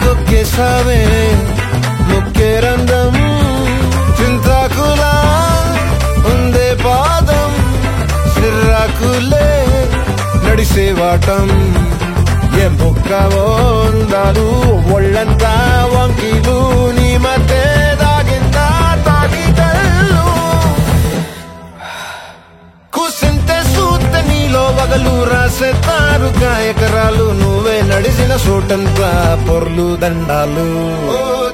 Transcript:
తొక్కేసావే ముక్కేరందం చింతాకులా ఉందే పాదం సిర్రాకులే నడిసేవాటం ఏ బొక్కవో ఉందాలు ఒళ్ళంతా వంకిలు నీ మధ్య దాగిందా తాగిదల్లు కూసింతే సూత్తే నీలో వగలు రాసే తారుగా ఎకరాలు నువ్వే నడిసిన చోటంతా పొర్లు దండాలు ఓ